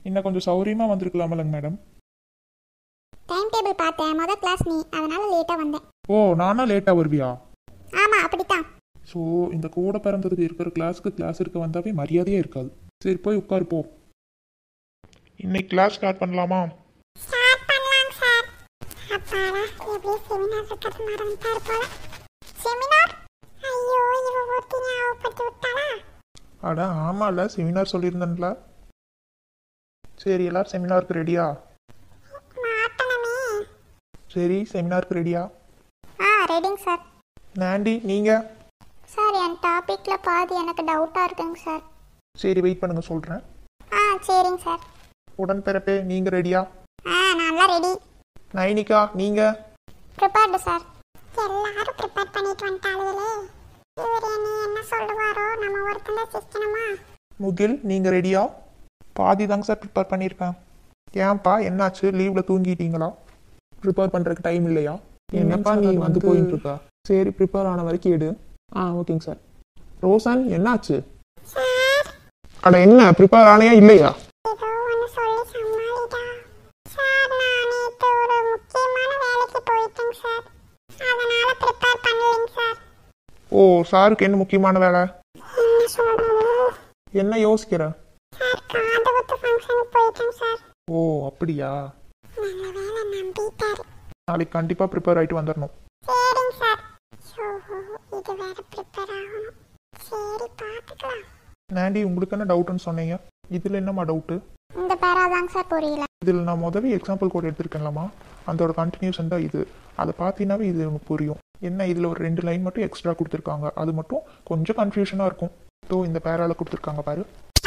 இன்னும் கொஞ்சம் சௌரியமாக வந்திருக்கலாமலங்க மேடம் டைம் டேபிள் பார்த்தேன் மொதல் கிளாஸ் நீ அதனால லேட்டாக வந்தேன் ஓ நானா லேட்டாக வருவியா ஆமாம் அப்படித்தான் ஸோ இந்த கூட பிறந்ததுக்கு இருக்கிற கிளாஸுக்கு கிளாஸ் இருக்க வந்தாவே மரியாதையே இருக்காது சரி போய் உட்காரு போ இன்னைக்கு கிளாஸ் ஸ்டார்ட் பண்ணலாமா ஸ்டார்ட் பண்ணலாம் சார் அப்பாடா எப்படியே செமினார் இருக்கிறது மறந்துட்டார் போல செமினார் ஐயோ இவ ஒருத்தி ஞாபகப்படுத்தி விட்டாளா அட ஆமாம்ல செமினார் சொல்லியிருந்தேன்ல சரி எல்லாரும் செமினாருக்கு ரெடியா மாட்டணுமே சரி செமினாருக்கு ரெடியா ஆ ரெடிங்க சார் நாண்டி நீங்கள் சார் என் டாப்பிக்கில் பாதி எனக்கு டவுட்டாக இருக்குங்க சார் சரி வெயிட் பண்ணுங்க சொல்கிறேன் ஆ சரிங்க சார் உடன்பிறப்பே நீங்கள் ரெடியா ஆ நல்லா ரெடி நைனிகா நீங்கள் ப்ரிப்பேர்டு சார் எல்லாரும் ப்ரிப்பேர் பண்ணிட்டு வந்துட்டாளுகளே இவர் என்ன என்ன சொல்லுவாரோ நம்ம ஒருத்தங்க சிக்கணுமா முகில் நீங்கள் ரெடியா பாதி தாங்க சார் ப்ரிப்பேர் பண்ணியிருக்கேன் ஏன்ப்பா என்னாச்சு லீவில் தூங்கிட்டீங்களா ப்ரிப்பேர் பண்ணுறதுக்கு டைம் இல்லையா என்னப்பா நீ வந்து போயிட்டு இருக்கா சரி ப்ரிப்பேர் ஆன வரைக்கும் எடு ஆ ஓகேங்க சார் ரோசன் என்னாச்சு சார் அட என்ன ப்ரிப்பேர் ஆனையா இல்லையா ஏதோ ஒன்று சொல்லி சமாளிடா சார் நான் நேற்று ஒரு முக்கியமான வேலைக்கு போயிட்டேங்க சார் அதனால ப்ரிப்பேர் பண்ணலைங்க சார் ஓ சாருக்கு என்ன முக்கியமான வேலை என்ன சொல்றது என்ன யோசிக்கிற சார் காது குத்து ஃபங்க்ஷனுக்கு போயிட்டேங்க சார் ஓ அப்படியா நல்ல வேலை நம்பிட்டாரு நாளைக்கு கண்டிப்பாக ப்ரிப்பேர் ஆகிட்டு வந்துடணும் சரிங்க சார் ஷோ இது வேற ப்ரிப்பேர் ஆகணும் சரி பார்த்துக்கலாம் நாண்டி உங்களுக்கு என்ன டவுட்டுன்னு சொன்னீங்க இதில் என்னம்மா டவுட்டு இந்த பேராதாங்க சார் புரியல இதில் நான் முதவே எக்ஸாம்பிள் கோட் எடுத்திருக்கேன்லம்மா அதோட கண்டினியூஷன் தான் இது அதை பார்த்தீங்கன்னாவே இது உனக்கு புரியும் என்ன இதில் ஒரு ரெண்டு லைன் மட்டும் எக்ஸ்ட்ரா கொடுத்துருக்காங்க அது மட்டும் கொஞ்சம் கன்ஃபியூஷனாக இருக்கும் ஸோ இந்த பேரால கொடுத்துருக்காங்க பாரு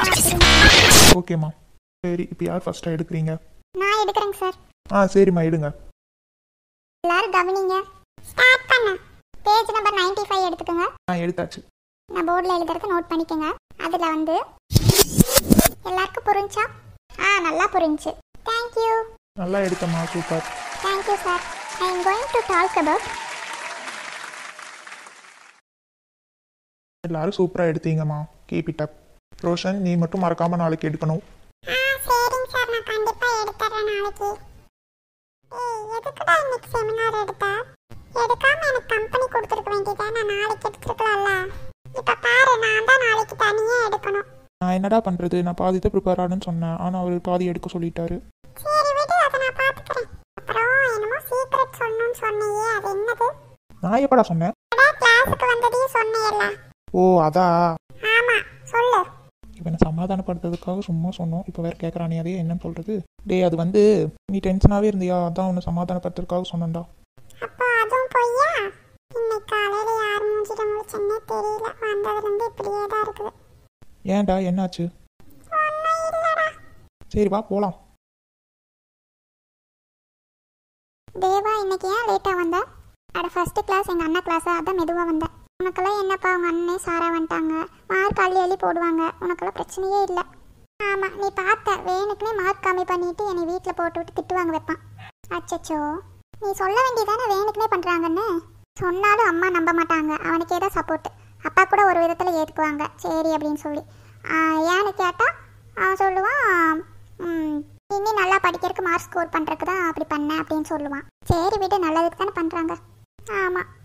ஓகேம்மா சரி இப்போ யார் ஃபஸ்ட்டாக எடுக்கிறீங்க நான் எடுக்கிறேங்க சார் ஆ சரிம்மா எடுங்க எல்லாரும் கவனிங்க ஸ்டார்ட் பண்ண பேஜ் நம்பர் 95 ஃபைவ் எடுத்துக்கோங்க ஆ எடுத்தாச்சு நான் போர்டில் எழுதுறத நோட் பண்ணிக்கோங்க அதில் வந்து எல்லாருக்கும் புரிஞ்சா ஆ நல்லா புரிஞ்சு தேங்க்யூ நல்லா எடுத்தம்மா super thank you sir I am going to talk about எல்லாரும் சூப்பராக எடுத்தீங்கம்மா கீப் இட் அப் ரோஷன் நீ மட்டும் மறக்காமல் நாளைக்கு எடுக்கணும் ஆ சரிங்க சார் நான் கண்டிப்பாக எடுத்துறேன் நாளைக்கு ஏய் எதுக்குடா இன்னைக்கு செமினார் எடுத்த எடுக்காம எனக்கு கம்பெனி கொடுத்துருக்க வேண்டியதா நான் நாளைக்கு எடுத்துருக்கலாம்ல இப்போ பாரு நான் தான் நாளைக்கு தனியாக எடுக்கணும் நான் என்னடா பண்ணுறது நான் பாதி தான் ப்ரிப்பேர் ஆனேன்னு சொன்னேன் ஆனால் அவர் பாதி எடுக்க சொல்லிட்டாரு சரி விடு அதை நான் பார்த்துக்கிறேன் அப்புறம் என்னமோ சீக்ரெட் சொல்லணும்னு சொன்னியே அது என்னது நான் எப்படா சொன்னேன் அதான் கிளாஸுக்கு வந்ததையும் சொன்னியல்ல ஓ அதா ஆமா சொல்லு இவனை சமாதானப்படுத்துறதுக்காக சும்மா சொன்னோம் இப்போ வேற கேட்குறானே அதே என்னன்னு சொல்றது டேய் அது வந்து நீ டென்ஷனாகவே இருந்தியா அதான் உன்னை சமாதானப்படுத்துறதுக்காக சொன்னேன்டா அப்போ அதுவும் பொய்யா இன்னைக்கு காலையில யார் மூஞ்சிட முடிச்சேன்னே தெரியல வந்ததுலேருந்து இப்படியே தான் இருக்குது ஏன்டா என்னாச்சு ஒன்றும் இல்லடா சரி வா போகலாம் தேவா இன்னைக்கு ஏன் லேட்டாக வந்த அட ஃபர்ஸ்ட் கிளாஸ் எங்கள் அண்ணா கிளாஸா அதான் மெதுவாக வந்தேன் உனக்கெல்லாம் என்னப்பா உங்கள் அண்ணனே சாரா வந்துட்டாங்க மார்க் அள்ளி அள்ளி போடுவாங்க உனக்கெல்லாம் பிரச்சனையே இல்லை ஆமாம் நீ பார்த்த வேணுக்குனே மார்க் கம்மி பண்ணிட்டு என்னை வீட்டில் போட்டு விட்டு திட்டுவாங்க வைப்பான் அச்சச்சோ நீ சொல்ல வேண்டியதானே வேணுக்குனே பண்ணுறாங்கன்னு சொன்னாலும் அம்மா நம்ப மாட்டாங்க அவனுக்கே தான் சப்போர்ட் அப்பா கூட ஒரு விதத்தில் ஏற்றுக்குவாங்க சரி அப்படின்னு சொல்லி ஆ, ஏன்னு கேட்டால் அவன் சொல்லுவான் ம், இன்னும் நல்லா படிக்கிறதுக்கு மார்க் ஸ்கோர் பண்ணுறதுக்கு தான் அப்படி பண்ணேன் அப்படின்னு சொல்லுவான் சரி விடு நல்லதுக்கு தானே பண்ணுறாங்க ஆமாம்